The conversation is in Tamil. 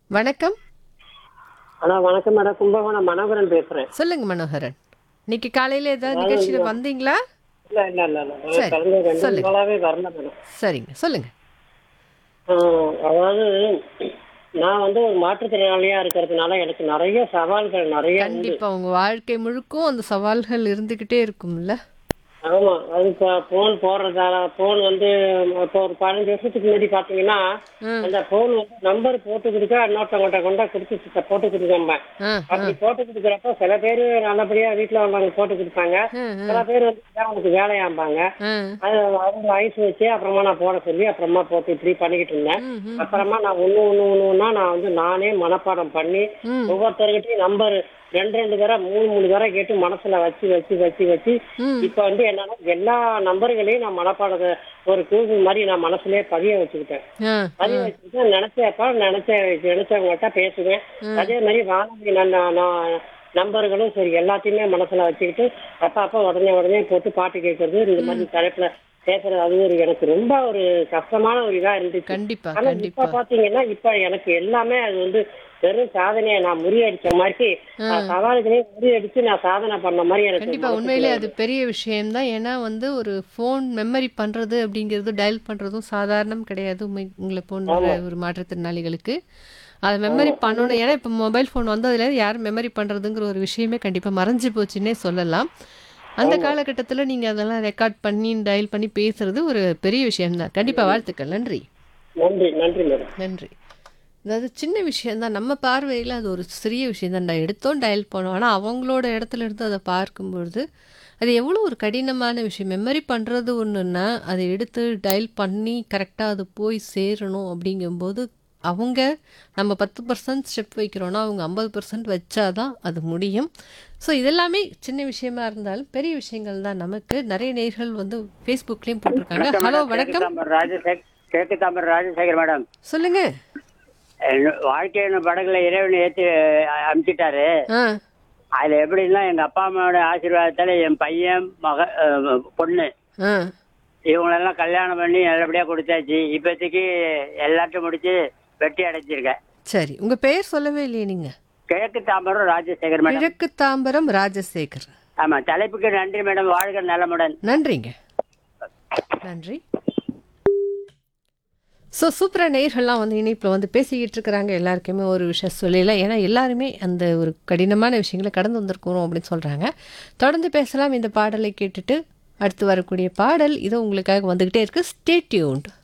வணக்கம் ஹலோ வணக்கம் மேடம் கும்பகோணம் மனோகரன் பேசுறேன் சொல்லுங்க மனோகரன் இன்னைக்கு காலையில ஏதாவது நிகழ்ச்சியில வந்தீங்களா இல்ல இல்ல இல்ல இல்ல நான் சரி, கலந்து ரெண்டு சொல்லுங்க. நாளாவே வரல மேடம் சரிங்க சொல்லுங்க ஆஹ், அதாவது நான் வந்து ஒரு மாற்றுத்திறனாளியா இருக்கிறதுனால எனக்கு நிறைய சவால்கள் நிறைய உண்டு கண்டிப்பா உங்க வாழ்க்கை முழுக்கும் அந்த சவால்கள் இருந்துகிட்டே இருக்கும்ல ஆமா அது இப்போ போன் போடுறதால போன் வந்து இப்போ ஒரு பதினஞ்சு வருஷத்துக்கு முன்னாடி பாத்தீங்கன்னா ம். அந்த போன் வந்து நம்பர் போட்டு கொடுக்க இன்னொருத்தவங்கள்ட்ட கொண்டா கொடுத்து சித்த- போட்டு கொடுக்காம ஆ, அப்படி போட்டு கொடுக்குறப்ப சில பேர் நல்லபடியா வீட்டுல உள்ளவங்க போட்டு கொடுப்பாங்க ம், ம், சில பேர் வந்து இதான் உனக்கு வேலையாம்பாங்க ஆ. அது அவங்க ஐஸ் வச்சு அப்புறமா நான் போட சொல்லி அப்புறமா போட்டு இப்படி பண்ணிக்கிட்டு இருந்தேன் ம், ம், அப்புறமா நான் ஒண்ணு ஒண்ணு ஒண்ணு ஒண்ணா நான் வந்து நானே மனப்பாடம் பண்ணி ம். ஒவ்வொருத்தர்கிட்டயும் நம்பர் ரெண்டு ரெண்டு தடவை மூணு மூணு தடவை கேட்டு மனசுல வச்சு வச்சு வச்சு வச்சு ம். இப்ப வந்து என்னன்னா எல்லா நம்பர்களையும் நான் மனப்பாடத்தை ஒரு கூகுள் மாதிரி நான் மனசுலயே பதிய வச்சுக்கிட்டேன் ஆ, பதிய வச்சுக்கிட்டு நினைச்சப்ப நினைச்ச நினைச்சவங்ககிட்ட பேசுவேன் அதே மாதிரி வானொலி நான் நான் நான் நம்பர்களும் சரி எல்லாத்தையுமே மனசுல வச்சுக்கிட்டு அப்பா அப்பா உடனே உடனே போட்டு பாட்டு கேட்கறது இந்த மாதிரி தலைப்புல பேசுறது அது ஒரு எனக்கு ரொம்ப ஒரு கஷ்டமான ஒரு இதா இருந்துச்சு கண்டிப்பா ஆனா கண்டிப்பா இப்ப பாத்தீங்கன்னா இப்ப எனக்கு எல்லாமே அது வந்து பெரும் சாதனையை நான் முறியடிச்ச மாதிரி நான் சவால்களே முறியடிச்சு நான் சாதனை பண்ண மாதிரி எனக்கு கண்டிப்பா மனசுக்குள்ள உண்மையிலே அது பெரிய விஷயம்தான் ஏன்னா வந்து ஒரு ஃபோன் மெமரி பண்றது அப்படிங்கிறது டயல் பண்றதும் சாதாரணம் கிடையாது உண்மை- உங்களை போன்ற ஒரு மாற்றுத்திறனாளிகளுக்கு அதை மெமரி பண்ணணும் ஏன்னா இப்போ மொபைல் ஃபோன் வந்ததுல யாரும் மெமரி பண்றதுங்கிற ஒரு விஷயமே கண்டிப்பா மறைஞ்சு போச்சுன்னே சொல்லலாம் அந்த காலகட்டத்துல நீங்க அதெல்லாம் ரெக்கார்ட் பண்ணி டயல் பண்ணி பேசுறது ஒரு பெரிய விஷயம்தான் கண்டிப்பா வாழ்த்துக்கள் நன்றி நன்றி நன்றி மேடம் நன்றி அதாவது சின்ன விஷயம்தான் நம்ம பார்வையில் அது ஒரு சிறிய விஷயம் தான் எடுத்தோம் டயல் பண்ணோம் ஆனால் அவங்களோட இடத்துல இருந்து அதை பார்க்கும்பொழுது அது எவ்வளோ ஒரு கடினமான விஷயம் மெமரி பண்ணுறது ஒன்றுன்னா அதை எடுத்து டயல் பண்ணி கரெக்டாக அது போய் சேரணும் அப்படிங்கும்போது அவங்க நம்ம பத்து பர்சன்ட் ஸ்டெப் வைக்கிறோன்னா அவங்க ஐம்பது பர்சன்ட் வச்சாதான் அது முடியும் ஸோ இதெல்லாமே சின்ன விஷயமா இருந்தாலும் பெரிய விஷயங்கள் தான் நமக்கு நிறைய நேர்கள் வந்து ஃபேஸ்புக்லேயும் போட்டிருக்காங்க ஹலோ வணக்கம் தாமர் ராஜசேகர் கிழக்கு தாமர் ராஜசேகர் மேடம் சொல்லுங்க என் வாழ்க்கையின் படகுல இறைவனை ஏற்றி அனுப்பிச்சிட்டாரு ஆ அதுல எப்படின்னா எங்க அப்பா அம்மாவோட ஆசீர்வாதத்தால என் பையன் மக அஹ், பொண்ணு ஆ இவங்களெல்லாம் கல்யாணம் பண்ணி நல்லபடியா கொடுத்தாச்சு இப்போதைக்கு எல்லாத்தையும் முடிச்சு வெட்டி அடைச்சிருக்கேன் சரி உங்க பெயர் சொல்லவே இல்லையே நீங்க கிழக்கு தாம்பரம் ராஜசேகர் மேடம் கிழக்கு தாம்பரம் ராஜசேகர் ஆமா தலைப்புக்கு நன்றி மேடம் வாழ்க நலமுடன் நன்றிங்க நன்றி ஸோ சூப்பராக நேயர்கள்லாம் வந்து இணைப்பில் வந்து பேசிக்கிட்டு இருக்கிறாங்க எல்லாருக்குமே ஒரு விஷயம் சொல்லல ஏன்னா எல்லாருமே அந்த ஒரு கடினமான விஷயங்களை கடந்து வந்திருக்கிறோம் அப்படின்னு சொல்கிறாங்க தொடர்ந்து பேசலாம் இந்த பாடலை கேட்டுட்டு அடுத்து வரக்கூடிய பாடல் இது உங்களுக்காக வந்துக்கிட்டே இருக்கு ஸ்டே டியூன்ட்